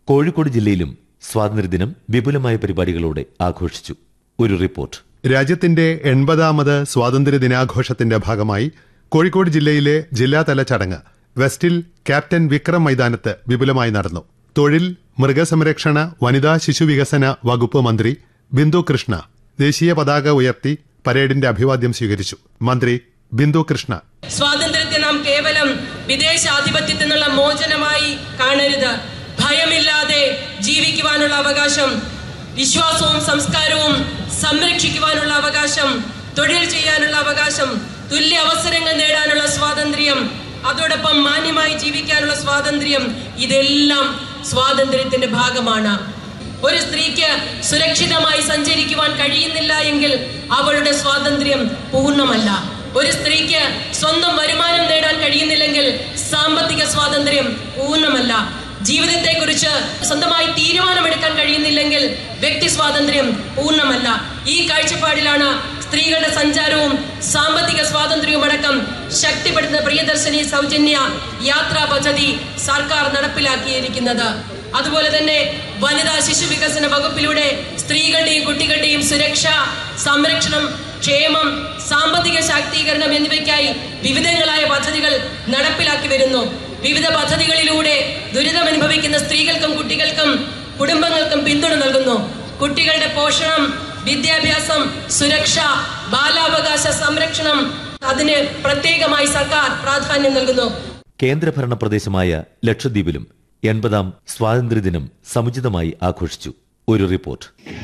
കോഴിക്കോട് ജില്ലയിലും സ്വാതന്ത്ര്യദിനം വിപുലമായ പരിപാടികളോടെ ആഘോഷിച്ചു ഒരു റിപ്പോർട്ട് രാജ്യത്തിന്റെ എൺപതാമത് സ്വാതന്ത്ര്യ ദിനാഘോഷത്തിന്റെ ഭാഗമായി കോഴിക്കോട് ജില്ലയിലെ ജില്ലാതല ചടങ്ങ് വെസ്റ്റിൽ ക്യാപ്റ്റൻ വിക്രം മൈതാനത്ത് വിപുലമായി നടന്നു തൊഴിൽ മൃഗസംരക്ഷണ വനിതാ ശിശുവികസന വകുപ്പ് മന്ത്രി ബിന്ദു കൃഷ്ണ ദേശീയ പതാക ഉയർത്തി പരേഡിന്റെ അഭിവാദ്യം സ്വീകരിച്ചു മന്ത്രി ബിന്ദു കൃഷ്ണ സ്വാതന്ത്ര്യത്തെ നാം കേവലം വിദേശാധിപത്യത്തിൽ നിന്നുള്ള മോചനമായി കാണരുത് ഭയമില്ലാതെ ജീവിക്കുവാനുള്ള അവകാശം വിശ്വാസവും സംസ്കാരവും സംരക്ഷിക്കുവാനുള്ള അവകാശം തൊഴിൽ ചെയ്യാനുള്ള അവകാശം തുല്യ അവസരങ്ങൾ നേടാനുള്ള സ്വാതന്ത്ര്യം അതോടൊപ്പം മാന്യമായി ജീവിക്കാനുള്ള സ്വാതന്ത്ര്യം ഇതെല്ലാം സ്വാതന്ത്ര്യത്തിന്റെ ഭാഗമാണ് ഒരു സ്ത്രീക്ക് സുരക്ഷിതമായി സഞ്ചരിക്കുവാൻ കഴിയുന്നില്ല എങ്കിൽ അവളുടെ സ്വാതന്ത്ര്യം പൂർണ്ണമല്ല ഒരു സ്ത്രീക്ക് സ്വന്തം വരുമാനം നേടാൻ കഴിയുന്നില്ലെങ്കിൽ സാമ്പത്തിക സ്വാതന്ത്ര്യം പൂർണ്ണമല്ല ജീവിതത്തെക്കുറിച്ച് സ്വന്തമായി തീരുമാനമെടുക്കാൻ കഴിയുന്നില്ലെങ്കിൽ വ്യക്തി സ്വാതന്ത്ര്യം പൂർണ്ണമല്ല ഈ കാഴ്ചപ്പാടിലാണ് സ്ത്രീകളുടെ സഞ്ചാരവും സാമ്പത്തിക സ്വാതന്ത്ര്യവും അടക്കം ശക്തിപ്പെടുത്തുന്ന പ്രിയദർശിനി സൗജന്യ യാത്രാ പദ്ധതി സർക്കാർ നടപ്പിലാക്കിയിരിക്കുന്നത് അതുപോലെ തന്നെ വനിതാ ശിശു വികസന വകുപ്പിലൂടെ സ്ത്രീകളുടെയും കുട്ടികളുടെയും സുരക്ഷ സംരക്ഷണം ക്ഷേമം സാമ്പത്തിക ശാക്തീകരണം എന്നിവയ്ക്കായി വിവിധങ്ങളായ പദ്ധതികൾ നടപ്പിലാക്കി വരുന്നു വിവിധ പദ്ധതികളിലൂടെ ദുരിതമനുഭവിക്കുന്ന സ്ത്രീകൾക്കും കുട്ടികൾക്കും കുടുംബങ്ങൾക്കും പിന്തുണ നൽകുന്നു കുട്ടികളുടെ പോഷണം വിദ്യാഭ്യാസം സുരക്ഷ ബാലാവകാശ സംരക്ഷണം അതിന് പ്രത്യേകമായി സർക്കാർ പ്രാധാന്യം നൽകുന്നു കേന്ദ്രഭരണ പ്രദേശമായ ലക്ഷദ്വീപിലും എൺപതാം സ്വാതന്ത്ര്യദിനം സമുചിതമായി ആഘോഷിച്ചു ഒരു റിപ്പോർട്ട്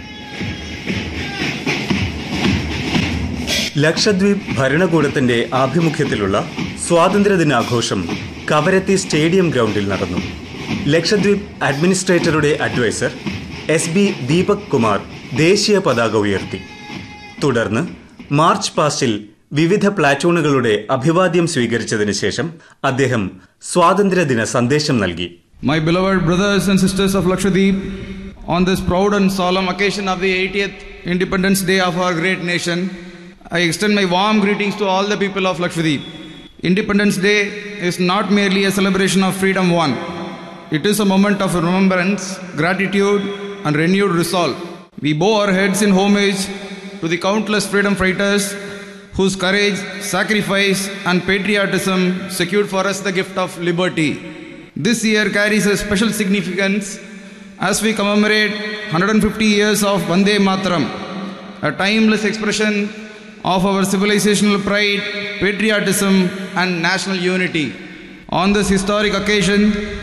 ലക്ഷദ്വീപ് ഭരണകൂടത്തിന്റെ ആഭിമുഖ്യത്തിലുള്ള സ്വാതന്ത്ര്യദിനാഘോഷം കവരത്തി സ്റ്റേഡിയം ഗ്രൗണ്ടിൽ നടന്നു ലക്ഷദ്വീപ് അഡ്മിനിസ്ട്രേറ്ററുടെ adviser S B Deepak Kumar ദേശീയ പതാക ഉയർത്തി തുടർന്ന് മാർച്ച് പാസ്റ്റിൽ വിവിധ പ്ലാറ്റൂണുകളുടെ അഭിവാദ്യം സ്വീകരിച്ചതിന് ശേഷം അദ്ദേഹം സ്വാതന്ത്ര്യദിന സന്ദേശം നൽകി My beloved brothers and sisters of Lakshadweep, on this proud and solemn occasion of the 80th Independence Day of our great nation, I extend my warm greetings to all the people of Lakshadweep. Independence Day is not merely a celebration of freedom won, it is a moment of remembrance, gratitude, and renewed resolve. We bow our heads in homage to the countless freedom fighters whose courage, sacrifice, and patriotism secured for us the gift of liberty. This year carries a special significance as we commemorate 150 years of Vande Mataram, a timeless expression of our civilizational pride, patriotism, and national unity. On this historic occasion,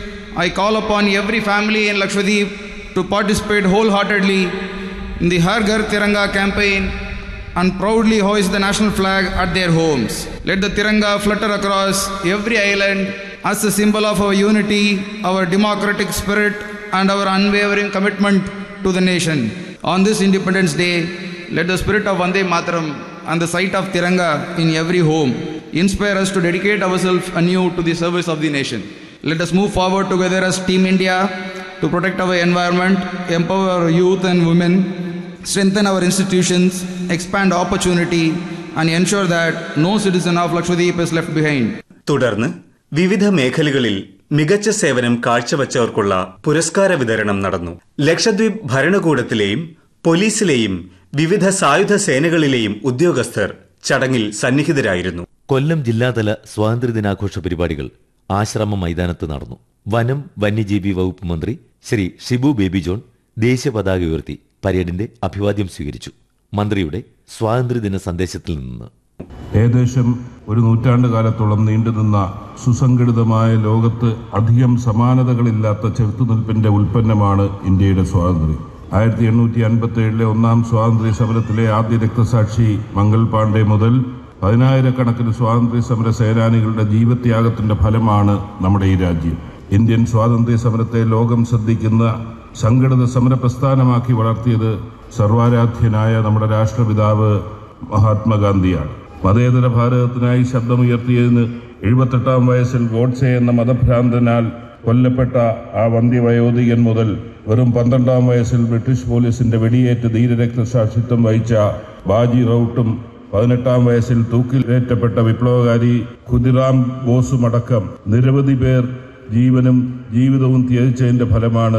I call upon every family in Lakshadweep to participate wholeheartedly in the Har Ghar Tiranga campaign and proudly hoist the national flag at their homes. Let the Tiranga flutter across every island as a symbol of our unity, our democratic spirit, and our unwavering commitment to the nation. On this Independence Day, let the spirit of Vande Mataram and the sight of Tiranga in every home inspire us to dedicate ourselves anew to the service of the nation. Let us move forward together as Team India to protect our environment, empower our youth and women, strengthen our institutions, expand opportunity, and ensure that no citizen of Lakshadweep is left behind. തുടർന്ന് വിവിധ മേഖലകളിൽ മികച്ച സേവനം കാഴ്ചവച്ചവർക്കുള്ള പുരസ്കാര വിതരണം നടന്നു ലക്ഷദ്വീപ് ഭരണകൂടത്തിലെയും പോലീസിലെയും വിവിധ സായുധ സേനകളിലെയും ഉദ്യോഗസ്ഥർ ചടങ്ങിൽ സന്നിഹിതരായിരുന്നു കൊല്ലം ജില്ലാതല സ്വാതന്ത്ര്യദിനാഘോഷ പരിപാടികൾ ആശ്രമ മൈതാനത്ത് നടന്നു വനം വന്യജീവി വകുപ്പ് മന്ത്രി ശ്രീ ഷിബു ബേബി ജോൺ ദേശീയ പതാക ഉയർത്തി പരേഡിന്റെ അഭിവാദ്യം സ്വീകരിച്ചു മന്ത്രിയുടെ സ്വാതന്ത്ര്യദിന സന്ദേശത്തിൽ നിന്ന് ഏകദേശം ഒരു നൂറ്റാണ്ട് കാലത്തോളം നീണ്ടുനിന്ന സുസംഘടിതമായ ലോകത്ത് അധികം സമാനതകളില്ലാത്ത ചെറുത്തുനിൽപ്പിന്റെ ഉൽപ്പന്നമാണ് ഇന്ത്യയുടെ സ്വാതന്ത്ര്യം ആയിരത്തി എണ്ണൂറ്റി അൻപത്തി ഏഴിലെ ഒന്നാം സ്വാതന്ത്ര്യ സമരത്തിലെ ആദ്യ രക്തസാക്ഷി മംഗൾ പാണ്ഡെ മുതൽ പതിനായിരക്കണക്കിന് സ്വാതന്ത്ര്യ സമര സേനാനികളുടെ ജീവത്യാഗത്തിന്റെ ഫലമാണ് നമ്മുടെ ഈ രാജ്യം ഇന്ത്യൻ സ്വാതന്ത്ര്യ സമരത്തെ ലോകം ശ്രദ്ധിക്കുന്ന സംഘടിത സമര പ്രസ്ഥാനമാക്കി വളർത്തിയത് സർവാരാധ്യനായ നമ്മുടെ രാഷ്ട്രപിതാവ് മഹാത്മാഗാന്ധിയാണ് മതേതര ഭാരതത്തിനായി ശബ്ദമുയർത്തിയതിന് എഴുപത്തെട്ടാം വയസ്സിൽ ഗോഡ്സെ എന്ന മതഭ്രാന്തനാൽ കൊല്ലപ്പെട്ട ആ വന്ധ്യവയോധികൻ മുതൽ വെറും പന്ത്രണ്ടാം വയസ്സിൽ ബ്രിട്ടീഷ് പോലീസിന്റെ വെടിയേറ്റ് ധീരരക്തസാക്ഷിത്വം വഹിച്ച ബാജി റൌട്ടും പതിനെട്ടാം വയസ്സിൽ തൂക്കിലേറ്റപ്പെട്ട വിപ്ലവകാരി ഖുദിറാം ബോസുമടക്കം നിരവധി പേർ ജീവനും ജീവിതവും ത്യജിച്ചതിന്റെ ഫലമാണ്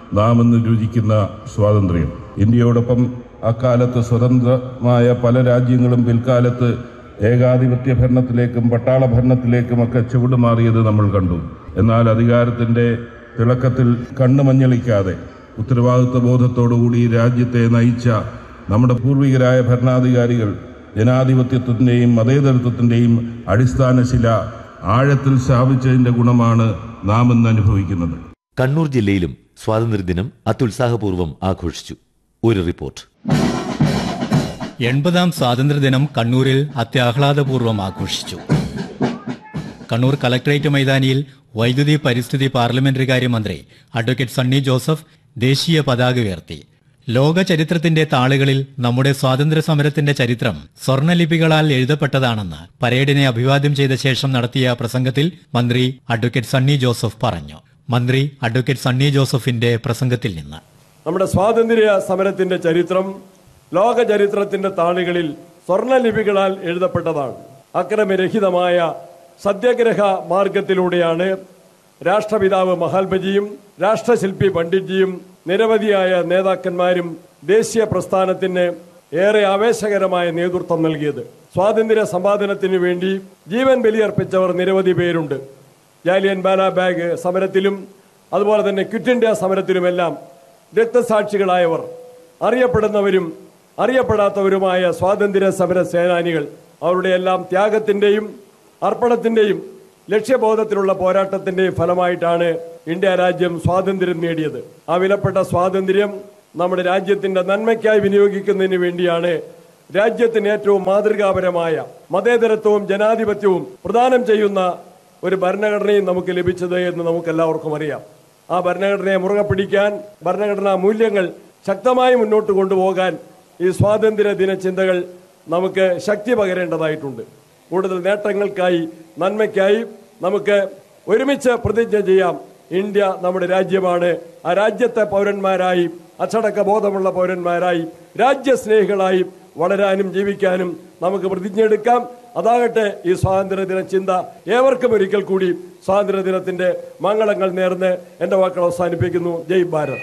നാം ഇന്ന് രുചിക്കുന്ന സ്വാതന്ത്ര്യം ഇന്ത്യയോടൊപ്പം അക്കാലത്ത് സ്വതന്ത്രമായ പല രാജ്യങ്ങളും പിൽക്കാലത്ത് ഏകാധിപത്യ ഭരണത്തിലേക്കും പട്ടാള ഭരണത്തിലേക്കുമൊക്കെ ചുവടുമാറിയത് നമ്മൾ കണ്ടു എന്നാൽ അധികാരത്തിന്റെ തിളക്കത്തിൽ കണ്ണുമഞ്ഞളിക്കാതെ ഉത്തരവാദിത്വ ബോധത്തോടുകൂടി രാജ്യത്തെ നയിച്ച നമ്മുടെ പൂർവികരായ ഭരണാധികാരികൾ ജനാധിപത്യത്തിന്റെയും മതേതരത്വത്തിന്റെയും അടിസ്ഥാന ശില ആഴത്തിൽ സ്ഥാപിച്ചതിന്റെ ഗുണമാണ് നാം ഇന്ന് അനുഭവിക്കുന്നത് കണ്ണൂർ ജില്ലയിലും സ്വാതന്ത്ര്യദിനം അത്യുത്സാഹപൂർവ്വം ആഘോഷിച്ചു ഒരു റിപ്പോർട്ട് എൺപതാം സ്വാതന്ത്ര്യദിനം കണ്ണൂരിൽ അത്യാഹ്ലാദപൂർവ്വം ആഘോഷിച്ചു കണ്ണൂർ കലക്ടറേറ്റ് മൈതാനിയിൽ വൈദ്യുതി പരിസ്ഥിതി പാർലമെന്ററി കാര്യമന്ത്രി അഡ്വക്കേറ്റ് സണ്ണി ജോസഫ് ദേശീയ പതാക ഉയർത്തി ലോക ചരിത്രത്തിന്റെ താളുകളിൽ നമ്മുടെ സ്വാതന്ത്ര്യ സമരത്തിന്റെ ചരിത്രം സ്വർണ്ണലിപികളാൽ എഴുതപ്പെട്ടതാണെന്ന് പരേഡിനെ അഭിവാദ്യം ചെയ്ത ശേഷം നടത്തിയ പ്രസംഗത്തിൽ മന്ത്രി അഡ്വക്കേറ്റ് സണ്ണി ജോസഫ് പറഞ്ഞു മന്ത്രി അഡ്വക്കേറ്റ് സണ്ണി ജോസഫിന്റെ പ്രസംഗത്തിൽ നിന്ന് നമ്മുടെ സ്വാതന്ത്ര്യ സമരത്തിന്റെ ചരിത്രം ലോക ചരിത്രത്തിന്റെ താളുകളിൽ സ്വർണ്ണലിപികളാൽ എഴുതപ്പെട്ടതാണ് അക്രമരഹിതമായ സത്യാഗ്രഹ മാർഗത്തിലൂടെയാണ് രാഷ്ട്രപിതാവ് മഹാത്മജിയും രാഷ്ട്രശില്പി പണ്ഡിറ്റ്ജിയും നിരവധിയായ നേതാക്കന്മാരും ദേശീയ പ്രസ്ഥാനത്തിന് ഏറെ ആവേശകരമായ നേതൃത്വം നൽകിയത് സ്വാതന്ത്ര്യ സമ്പാദനത്തിനു വേണ്ടി ജീവൻ ബലിയർപ്പിച്ചവർ നിരവധി പേരുണ്ട് ജാലിയൻ ബാഗ് സമരത്തിലും അതുപോലെ തന്നെ ക്വിറ്റ് ഇന്ത്യ സമരത്തിലുമെല്ലാം രക്തസാക്ഷികളായവർ അറിയപ്പെടുന്നവരും അറിയപ്പെടാത്തവരുമായ സ്വാതന്ത്ര്യ സമര സേനാനികൾ അവരുടെ എല്ലാം ത്യാഗത്തിന്റെയും അർപ്പണത്തിന്റെയും ലക്ഷ്യബോധത്തിലുള്ള പോരാട്ടത്തിന്റെയും ഫലമായിട്ടാണ് ഇന്ത്യ രാജ്യം സ്വാതന്ത്ര്യം നേടിയത് ആ വിലപ്പെട്ട സ്വാതന്ത്ര്യം നമ്മുടെ രാജ്യത്തിന്റെ നന്മയ്ക്കായി വിനിയോഗിക്കുന്നതിന് വേണ്ടിയാണ് രാജ്യത്തിന് ഏറ്റവും മാതൃകാപരമായ മതേതരത്വവും ജനാധിപത്യവും പ്രദാനം ചെയ്യുന്ന ഒരു ഭരണഘടനയും നമുക്ക് ലഭിച്ചത് എന്ന് നമുക്ക് എല്ലാവർക്കും അറിയാം ആ ഭരണഘടനയെ മുറുകെ പിടിക്കാൻ ഭരണഘടനാ മൂല്യങ്ങൾ ശക്തമായി മുന്നോട്ട് കൊണ്ടുപോകാൻ ഈ സ്വാതന്ത്ര്യ ദിന ചിന്തകൾ നമുക്ക് ശക്തി പകരേണ്ടതായിട്ടുണ്ട് കൂടുതൽ നേട്ടങ്ങൾക്കായി നന്മയ്ക്കായി നമുക്ക് ഒരുമിച്ച് പ്രതിജ്ഞ ചെയ്യാം ഇന്ത്യ നമ്മുടെ രാജ്യമാണ് ആ രാജ്യത്തെ പൗരന്മാരായി അച്ചടക്ക ബോധമുള്ള പൗരന്മാരായി രാജ്യസ്നേഹികളായി വളരാനും ജീവിക്കാനും നമുക്ക് പ്രതിജ്ഞ എടുക്കാം അതാകട്ടെ ഈ സ്വാതന്ത്ര്യദിന ചിന്ത ഏവർക്കും ഒരിക്കൽ കൂടി സ്വാതന്ത്ര്യദിനത്തിന്റെ മംഗളങ്ങൾ നേർന്ന് എന്റെ വാക്കുകൾ അവസാനിപ്പിക്കുന്നു ജയ് Bharat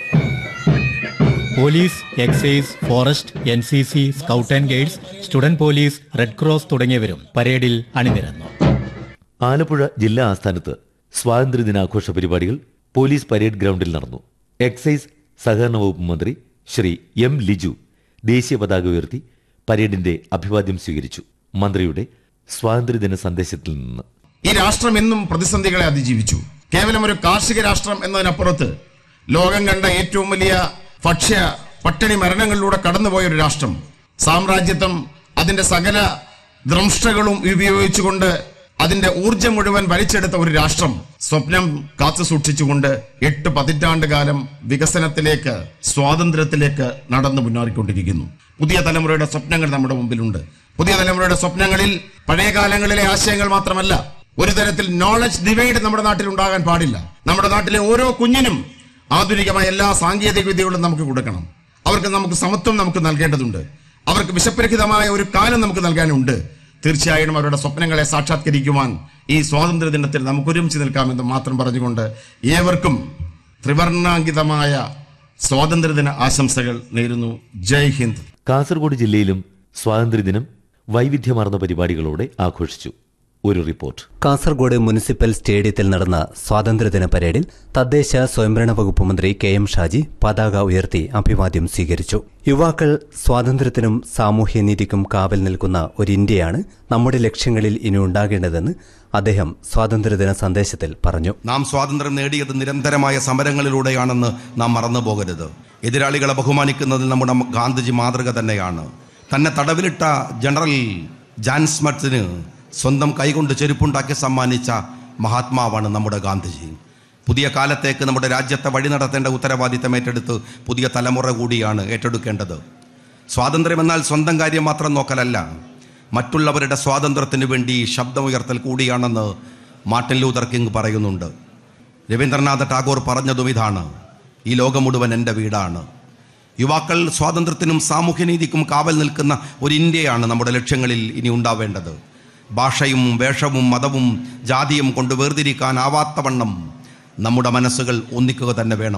police excise forest N C C scout and guides student police red cross തുടങ്ങിയവരും പരേഡിൽ അണിനിരന്നു ആലപ്പുഴ ജില്ലാ ആസ്ഥാനത്ത് സ്വാതന്ത്ര്യദിനാഘോഷ പരിപാടികൾ പോലീസ് പരേഡ് ഗ്രൗണ്ടിൽ നടന്നു എക്സൈസ് സഹകരണ വകുപ്പ് മന്ത്രി ശ്രീ എം ലിജു ദേശീയ പതാക ഉയർത്തി പരേഡിന്റെ അഭിവാദ്യം സ്വീകരിച്ചു മന്ത്രിയുടെ സ്വാതന്ത്ര്യദിന സന്ദേശത്തിൽ നിന്ന് ഈ രാഷ്ട്രം എന്നും പ്രതിസന്ധികളെ അതിജീവിച്ചു കേവലം ഒരു കാർഷിക രാഷ്ട്രം എന്നതിനപ്പുറത്ത് ലോകം കണ്ട ഏറ്റവും വലിയ ഭക്ഷ്യ പട്ടിണി മരണങ്ങളിലൂടെ കടന്നുപോയ ഒരു രാഷ്ട്രം സാമ്രാജ്യത്വം അതിന്റെ സകല ദ്രംഷ്ടകളും ഉപയോഗിച്ചുകൊണ്ട് അതിന്റെ ഊർജം മുഴുവൻ വലിച്ചെടുത്ത ഒരു രാഷ്ട്രം സ്വപ്നം കാത്തു സൂക്ഷിച്ചുകൊണ്ട് എട്ട് പതിറ്റാണ്ട് കാലം വികസനത്തിലേക്ക് സ്വാതന്ത്ര്യത്തിലേക്ക് നടന്നു മുന്നേറിക്കൊണ്ടിരിക്കുന്നു പുതിയ തലമുറയുടെ സ്വപ്നങ്ങൾ നമ്മുടെ മുമ്പിലുണ്ട് പുതിയ തലമുറയുടെ സ്വപ്നങ്ങളിൽ പഴയ കാലങ്ങളിലെ ആശയങ്ങൾ മാത്രമല്ല ഒരു തരത്തിൽ നോളജ് ഡിവൈഡ് നമ്മുടെ നാട്ടിൽ ഉണ്ടാകാൻ പാടില്ല നമ്മുടെ നാട്ടിലെ ഓരോ കുഞ്ഞിനും ആധുനികമായ എല്ലാ സാങ്കേതിക വിദ്യകളും നമുക്ക് കൊടുക്കണം അവർക്ക് നമുക്ക് സമത്വം നമുക്ക് നൽകേണ്ടതുണ്ട് അവർക്ക് വിശപ്പരഹിതമായ ഒരു കാലം നമുക്ക് നൽകാനുണ്ട് തീർച്ചയായും അവരുടെ സ്വപ്നങ്ങളെ സാക്ഷാത്കരിക്കുവാൻ ഈ സ്വാതന്ത്ര്യ ദിനത്തിൽ നമുക്ക് ഒരുമിച്ച് നിൽക്കാമെന്ന് മാത്രം പറഞ്ഞുകൊണ്ട് ഏവർക്കും ത്രിവർണാങ്കിതമായ സ്വാതന്ത്ര്യദിന ആശംസകൾ നേരുന്നു ജയ് ഹിന്ദ് കാസർഗോഡ് ജില്ലയിലും സ്വാതന്ത്ര്യദിനം വൈവിധ്യമാർന്ന പരിപാടികളോടെ ആഘോഷിച്ചു ഒരു റിപ്പോർട്ട് കാസർഗോഡ് മുനിസിപ്പൽ സ്റ്റേഡിയത്തിൽ നടന്ന സ്വാതന്ത്ര്യദിന പരേഡിൽ തദ്ദേശ സ്വയംഭരണ വകുപ്പ് മന്ത്രി കെ എം ഷാജി പതാക ഉയർത്തി അഭിവാദ്യം സ്വീകരിച്ചു യുവാക്കൾ സ്വാതന്ത്ര്യത്തിനും സാമൂഹ്യനീതിക്കും കാവൽ നിൽക്കുന്ന ഒരു ഇന്ത്യയാണ് നമ്മുടെ ലക്ഷ്യങ്ങളിൽ ഇനി ഉണ്ടാകേണ്ടതെന്ന് അദ്ദേഹം സ്വാതന്ത്ര്യദിന സന്ദേശത്തിൽ പറഞ്ഞു നാം സ്വാതന്ത്ര്യം നേടിയത് നിരന്തരമായ സമരങ്ങളിലൂടെയാണെന്ന് നാം മറന്നു പോകരുത് എതിരാളികളെ ബഹുമാനിക്കുന്നതിൽ നമ്മുടെ ഗാന്ധിജി മാതൃക തന്നെയാണ് തന്നെ തടവിലിട്ട ജനറൽ ജാൻസ്മത്തിന് സ്വന്തം കൈകൊണ്ട് ചെരുപ്പുണ്ടാക്കി സമ്മാനിച്ച മഹാത്മാവാണ് നമ്മുടെ ഗാന്ധിജി പുതിയ കാലത്തേക്ക് നമ്മുടെ രാജ്യത്തെ വഴി നടത്തേണ്ട ഉത്തരവാദിത്തം ഏറ്റെടുത്ത് പുതിയ തലമുറ കൂടിയാണ് ഏറ്റെടുക്കേണ്ടത് സ്വാതന്ത്ര്യം എന്നാൽ സ്വന്തം കാര്യം മാത്രം നോക്കലല്ല മറ്റുള്ളവരുടെ സ്വാതന്ത്ര്യത്തിന് വേണ്ടി ശബ്ദമുയർത്തൽ കൂടിയാണെന്ന് മാർട്ടിൻ ലൂതർ കിങ് പറയുന്നുണ്ട് രവീന്ദ്രനാഥ ടാഗോർ പറഞ്ഞതും ഇതാണ് ഈ ലോകം മുഴുവൻ എൻ്റെ വീടാണ് യുവാക്കൾ സ്വാതന്ത്ര്യത്തിനും സാമൂഹ്യനീതിക്കും കാവൽ നിൽക്കുന്ന ഒരു ഇന്ത്യയാണ് നമ്മുടെ ലക്ഷ്യങ്ങളിൽ ഇനി ഉണ്ടാവേണ്ടത് ഭാഷയും വേഷവും മതവും ജാതിയും കൊണ്ട് വേർതിരിക്കാനാവാത്തവണ്ണം നമ്മുടെ മനസ്സുകൾ ഒന്നിക്കുക തന്നെ വേണം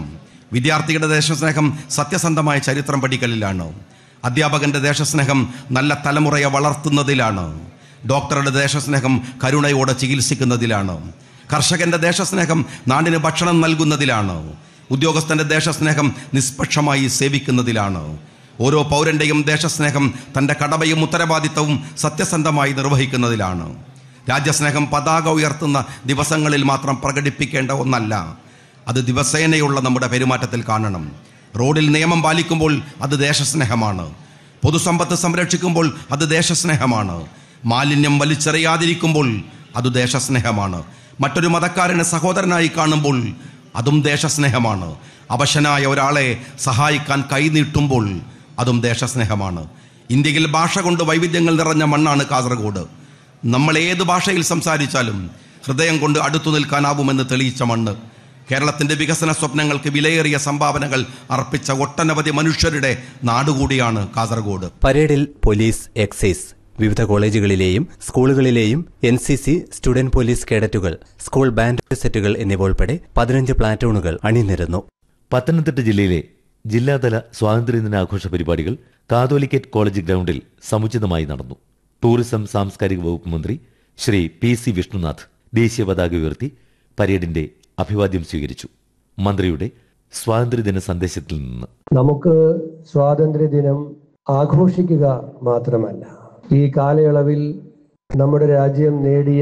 വിദ്യാർത്ഥിയുടെ ദേശസ്നേഹം സത്യസന്ധമായ ചരിത്രം പഠിക്കലിലാണ് അധ്യാപകന്റെ ദേശസ്നേഹം നല്ല തലമുറയെ വളർത്തുന്നതിലാണ് ഡോക്ടറുടെ ദേശസ്നേഹം കരുണയോടെ ചികിത്സിക്കുന്നതിലാണ് കർഷകന്റെ ദേശസ്നേഹം നാടിന് ഭക്ഷണം നൽകുന്നതിലാണ് ഉദ്യോഗസ്ഥന്റെ ദേശസ്നേഹം നിഷ്പക്ഷമായി സേവിക്കുന്നതിലാണ് ഓരോ പൗരന്റെയും ദേശസ്നേഹം തന്റെ കടമയും ഉത്തരവാദിത്തവും സത്യസന്ധമായി നിർവഹിക്കുന്നതിലാണ് രാജ്യസ്നേഹം പതാക ഉയർത്തുന്ന ദിവസങ്ങളിൽ മാത്രം പ്രകടിപ്പിക്കേണ്ട ഒന്നല്ല അത് ദിവസേനയുള്ള നമ്മുടെ പെരുമാറ്റത്തിൽ കാണണം റോഡിൽ നിയമം പാലിക്കുമ്പോൾ അത് ദേശസ്നേഹമാണ് പൊതുസമ്പത്ത് സംരക്ഷിക്കുമ്പോൾ അത് ദേശസ്നേഹമാണ് മാലിന്യം വലിച്ചെറിയാതിരിക്കുമ്പോൾ അത് ദേശസ്നേഹമാണ് മറ്റൊരു മതക്കാരനെ സഹോദരനായി കാണുമ്പോൾ അതും ദേശസ്നേഹമാണ് അവശനായ ഒരാളെ സഹായിക്കാൻ കൈനീട്ടുമ്പോൾ അതും ദേശസ്നേഹമാണ് ഇന്ത്യയിൽ ഭാഷ കൊണ്ട് വൈവിധ്യങ്ങൾ നിറഞ്ഞ മണ്ണാണ് കാസർഗോഡ് നമ്മൾ ഏത് ഭാഷയിൽ സംസാരിച്ചാലും ഹൃദയം കൊണ്ട് അടുത്തു നിൽക്കാനാവുമെന്ന് തെളിയിച്ച മണ്ണ് കേരളത്തിന്റെ വികസന സ്വപ്നങ്ങൾക്ക് വിലയേറിയ സംഭാവനകൾ അർപ്പിച്ച ഒട്ടനവധി മനുഷ്യരുടെ നാടുകൂടിയാണ് കാസർഗോഡ് പരേഡിൽ പോലീസ് എക്സൈസ് വിവിധ കോളേജുകളിലെയും സ്കൂളുകളിലെയും N C C student police കേഡറ്റുകൾ സ്കൂൾ ബാൻഡ് സെറ്റുകൾ എന്നിവ ഉൾപ്പെടെ പതിനഞ്ച് പ്ലാറ്റൂണുകൾ അണിനിരന്നു പത്തനംതിട്ട ജില്ലയിലെ ജില്ലാതല സ്വാതന്ത്ര്യദിനാഘോഷ പരിപാടികൾ കാതോലിക്കറ്റ് കോളേജ് ഗ്രൗണ്ടിൽ സമുചിതമായി നടന്നു ടൂറിസം സാംസ്കാരിക വകുപ്പ് മന്ത്രി ശ്രീ പി സി വിഷ്ണുനാഥ് ദേശീയ പതാക ഉയർത്തി പരേഡിന്റെ അഭിവാദ്യം സ്വീകരിച്ചു മന്ത്രിയുടെ സ്വാതന്ത്ര്യദിന സന്ദേശത്തിൽ നിന്ന് നമുക്ക് സ്വാതന്ത്ര്യദിനം ആഘോഷിക്കുക മാത്രമല്ല ഈ കാലയളവിൽ നമ്മുടെ രാജ്യം നേടിയ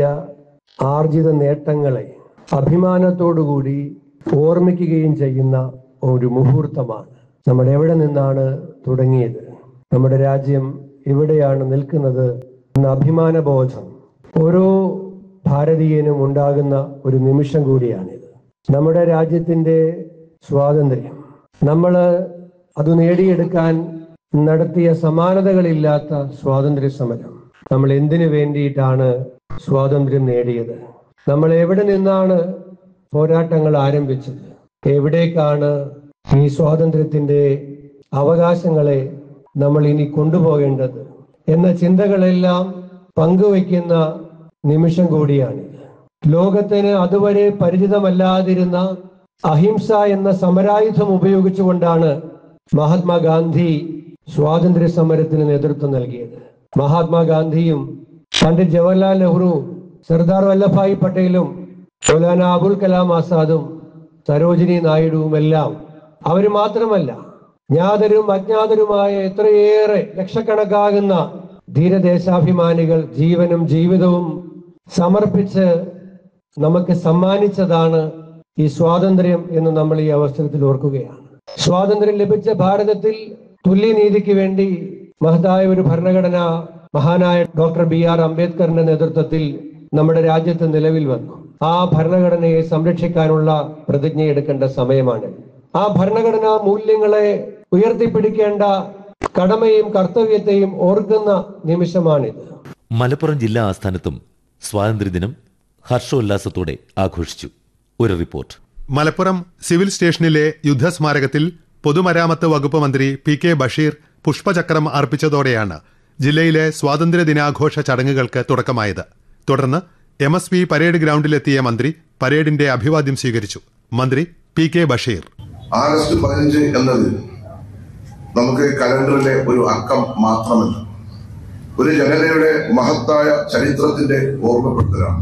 ആർജിത നേട്ടങ്ങളെ അഭിമാനത്തോടുകൂടി ഓർമ്മിക്കുകയും ചെയ്യുന്ന ഒരു മുഹൂർത്തമാണ് നമ്മൾ എവിടെ നിന്നാണ് തുടങ്ങിയത് നമ്മുടെ രാജ്യം ഇവിടെയാണ് നിൽക്കുന്നത് എന്ന അഭിമാനബോധം ഓരോ ഭാരതീയനും ഉണ്ടാകുന്ന ഒരു നിമിഷം കൂടിയാണിത് നമ്മുടെ രാജ്യത്തിന്റെ സ്വാതന്ത്ര്യം നമ്മൾ അത് നേടിയെടുക്കാൻ നടത്തിയ സമാനതകളില്ലാത്ത സ്വാതന്ത്ര്യ സമരം നമ്മൾ എന്തിനു വേണ്ടിയിട്ടാണ് സ്വാതന്ത്ര്യം നേടിയത് നമ്മൾ എവിടെ നിന്നാണ് പോരാട്ടങ്ങൾ ആരംഭിച്ചത് എവിടേക്കാണ് ഈ സ്വാതന്ത്ര്യത്തിന്റെ അവകാശങ്ങളെ നമ്മൾ ഇനി കൊണ്ടുപോകേണ്ടത് എന്ന ചിന്തകളെല്ലാം പങ്കുവയ്ക്കുന്ന നിമിഷം കൂടിയാണിത് ലോകത്തിന് അതുവരെ പരിചിതമല്ലാതിരുന്ന അഹിംസ എന്ന സമരായുധം ഉപയോഗിച്ചുകൊണ്ടാണ് മഹാത്മാഗാന്ധി സ്വാതന്ത്ര്യ സമരത്തിന് നേതൃത്വം നൽകിയത് മഹാത്മാഗാന്ധിയും പണ്ഡിറ്റ് ജവഹർലാൽ നെഹ്റുവും സർദാർ വല്ലഭായ് പട്ടേലും മൗലാന അബുൽ കലാം ആസാദും സരോജിനി നായിഡുവുമെല്ലാം അവര് മാത്രമല്ല ജ്ഞാതരും അജ്ഞാതരുമായ എത്രയേറെ ലക്ഷക്കണക്കാകുന്ന ധീരദേശാഭിമാനികൾ ജീവനും ജീവിതവും സമർപ്പിച്ച് നമുക്ക് സമ്മാനിച്ചതാണ് ഈ സ്വാതന്ത്ര്യം എന്ന് നമ്മൾ ഈ അവസരത്തിൽ ഓർക്കുകയാണ് സ്വാതന്ത്ര്യം ലഭിച്ച ഭാരതത്തിൽ തുല്യനീതിക്ക് വേണ്ടി മഹത്തായ ഒരു ഭരണഘടന മഹാനായ ഡോക്ടർ ബി ആർ അംബേദ്കറിന്റെ നേതൃത്വത്തിൽ നമ്മുടെ രാജ്യത്ത് നിലവിൽ വന്നു ആ ഭരണഘടനയെ സംരക്ഷിക്കാനുള്ള പ്രതിജ്ഞ എടുക്കേണ്ട സമയമാണ് ആ ഭരണഘടനാ മൂല്യങ്ങളെ ഉയർത്തിപ്പിടിക്കേണ്ട കടമയും കർത്തവ്യത്തെയും ഓർക്കുന്ന നിമിഷമാണിത് മലപ്പുറം ജില്ലാ ആസ്ഥാനത്തും സ്വാതന്ത്ര്യദിനം ഹർഷോല്ലാസത്തോടെ ആഘോഷിച്ചു ഒരു റിപ്പോർട്ട് മലപ്പുറം സിവിൽ സ്റ്റേഷനിലെ യുദ്ധസ്മാരകത്തിൽ പൊതുമരാമത്ത് വകുപ്പ് മന്ത്രി പി കെ ബഷീർ പുഷ്പചക്രം അർപ്പിച്ചതോടെയാണ് ജില്ലയിലെ സ്വാതന്ത്ര്യ ദിനാഘോഷ ചടങ്ങുകൾക്ക് തുടക്കമായത് തുടർന്ന് എം എസ് പി പരേഡ് ഗ്രൗണ്ടിലെത്തിയ മന്ത്രി പരേഡിന്റെ അഭിവാദ്യം സ്വീകരിച്ചു മന്ത്രി പി കെ ബഷീർ ആഗസ്റ്റ് പതിനഞ്ച് എന്നത് നമുക്ക് കലണ്ടറിലെ ഒരു അക്കം മാത്രമല്ല ഒരു ജനതയുടെ മഹത്തായ ചരിത്രത്തിന്റെ ഓർമ്മപ്പെടുത്തലാണ്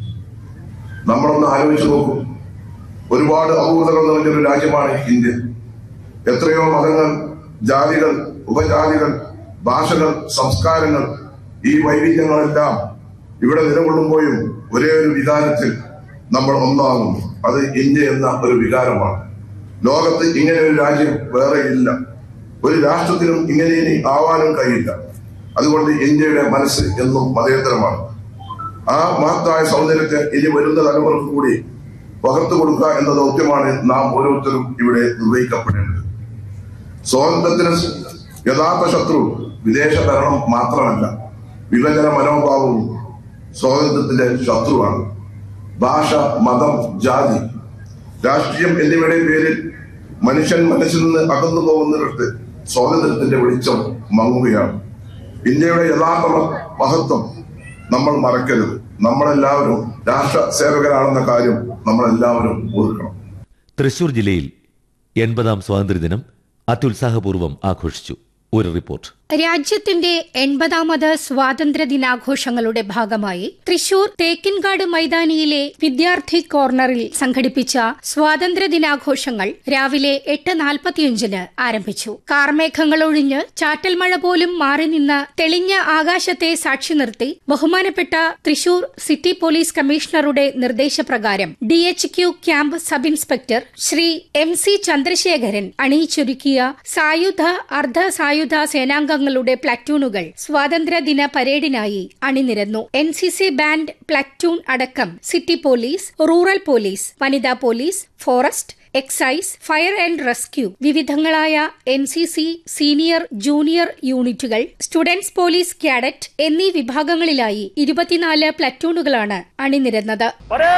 നമ്മളൊന്ന് ആലോചിച്ചു നോക്കും ഒരുപാട് അപൂർണതകൾ നിറഞ്ഞൊരു രാജ്യമാണ് ഇന്ത്യ എത്രയോ മതങ്ങൾ ജാതികൾ ഉപജാതികൾ ഭാഷകൾ സംസ്കാരങ്ങൾ ഈ വൈവിധ്യങ്ങളെല്ലാം ഇവിടെ നിലകൊള്ളുമ്പോഴും ഒരേ ഒരു വികാരത്തിൽ നമ്മൾ ഒന്നാകുന്നു അത് ഇന്ത്യ എന്ന ഒരു വികാരമാണ് ലോകത്ത് ഇങ്ങനെ ഒരു രാജ്യം വേറെ ഇല്ല ഒരു രാഷ്ട്രത്തിനും ഇങ്ങനെ ഇനി ആവാനും കഴിയില്ല അതുകൊണ്ട് ഇന്ത്യയുടെ മനസ്സ് എന്നും മതേതരമാണ് ആ മഹത്തായ സൗന്ദര്യത്തെ ഇനി വരുന്ന തലമുറക്ക് കൂടി പകർത്തു കൊടുക്കുക എന്ന ദൗത്യമാണ് നാം ഓരോരുത്തരും ഇവിടെ നിർവഹിക്കപ്പെടേണ്ടത് സ്വാതന്ത്ര്യത്തിന് യഥാർത്ഥ ശത്രു വിദേശ ഭരണം മാത്രമല്ല വിഭജന മനോഭാവവും സ്വാതന്ത്ര്യത്തിന്റെ ശത്രുവാണ് ഭാഷ മതം ജാതി രാഷ്ട്രീയം എന്നിവയുടെ പേരിൽ മനുഷ്യൻ മനസ്സിൽ നിന്ന് അകന്നു പോകുന്നിടത്ത് സ്വാതന്ത്ര്യത്തിന്റെ വെളിച്ചം മങ്ങുകയാണ് ഇന്ത്യയുടെ യഥാർത്ഥ മ- മഹത്വം നമ്മൾ മറക്കരുത് നമ്മളെല്ലാവരും രാഷ്ട്ര സേവകരാണെന്ന കാര്യം നമ്മളെല്ലാവരും ഓർക്കണം തൃശൂർ ജില്ലയിൽ എൺപതാം സ്വാതന്ത്ര്യദിനം അത്യുത്സാഹപൂർവ്വം ആഘോഷിച്ചു ഒരു റിപ്പോർട്ട് രാജ്യത്തിന്റെ എൺപതാമത് സ്വാതന്ത്ര്യ ദിനാഘോഷങ്ങളുടെ ഭാഗമായി തൃശൂർ തേക്കിൻകാട് മൈതാനിയിലെ വിദ്യാർത്ഥി കോർണറിൽ സംഘടിപ്പിച്ച സ്വാതന്ത്ര്യ ദിനാഘോഷങ്ങൾ രാവിലെ എട്ട് നാൽപ്പത്തിയഞ്ചിന് ആരംഭിച്ചു കാർമേഘങ്ങൾ ഒഴിഞ്ഞ് ചാറ്റൽ മഴ പോലും മാറി നിന്ന് തെളിഞ്ഞ ആകാശത്തെ സാക്ഷി നിർത്തി ബഹുമാനപ്പെട്ട തൃശൂർ സിറ്റി പോലീസ് കമ്മീഷണറുടെ നിർദ്ദേശപ്രകാരം D H Q camp sub inspector Shri M C Chandrasekharan അണിയിച്ചൊരുക്കിയ സായുധ അർദ്ധ സായുധ സേനാംഗങ്ങളുടെ പ്ലാറ്റൂണുകൾ സ്വാതന്ത്ര്യദിന പരേഡിനായി അണിനിരന്നു N C C band platoon അടക്കം സിറ്റി പോലീസ് റൂറൽ പോലീസ് വനിതാ police forest excise fire and rescue വിവിധങ്ങളായ N C C senior junior യൂണിറ്റുകൾ സ്റ്റുഡൻസ് പോലീസ് കാഡറ്റ് എന്നീ വിഭാഗങ്ങളിലായി ഇരുപത്തിനാല് പ്ലറ്റൂണുകളാണ് അണിനിരന്നത്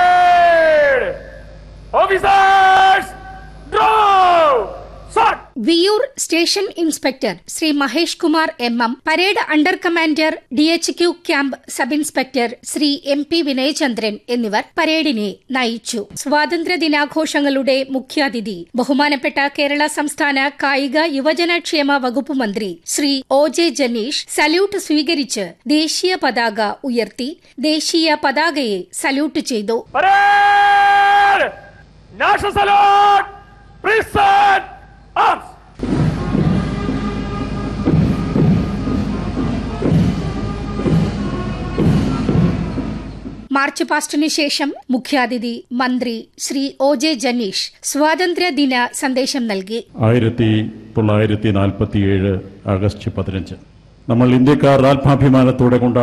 Viyyur station inspector Shri Mahesh Kumar M M parade under commander D H Q camp sub inspector Shri M P Vinayachandran എന്നിവർ പരേഡിനെ നയിച്ചു സ്വാതന്ത്ര്യ ദിനാഘോഷങ്ങളുടെ മുഖ്യാതിഥി ബഹുമാനപ്പെട്ട കേരള സംസ്ഥാന കായിക യുവജനക്ഷേമ വകുപ്പ് മന്ത്രി Shri O J Janeesh salute സ്വീകരിച്ച് ദേശീയ പതാക ഉയർത്തി ദേശീയ പതാകയെ സല്യൂട്ട് ചെയ്തു National salute! Present arms! March പാസ്റ്റിനു ശേഷം മുഖ്യാതിഥി മന്ത്രി ശ്രീ ഒ ജെ ജനീഷ് സ്വാതന്ത്ര്യ ദിന സന്ദേശം നൽകി ആയിരത്തി തൊള്ളായിരത്തി നാൽപ്പത്തിയേഴ് ആഗസ്റ്റ് പതിനഞ്ച് നമ്മൾ ഇന്ത്യക്കാർ ആത്മാഭിമാനത്തോടെ കൊണ്ടാടുന്ന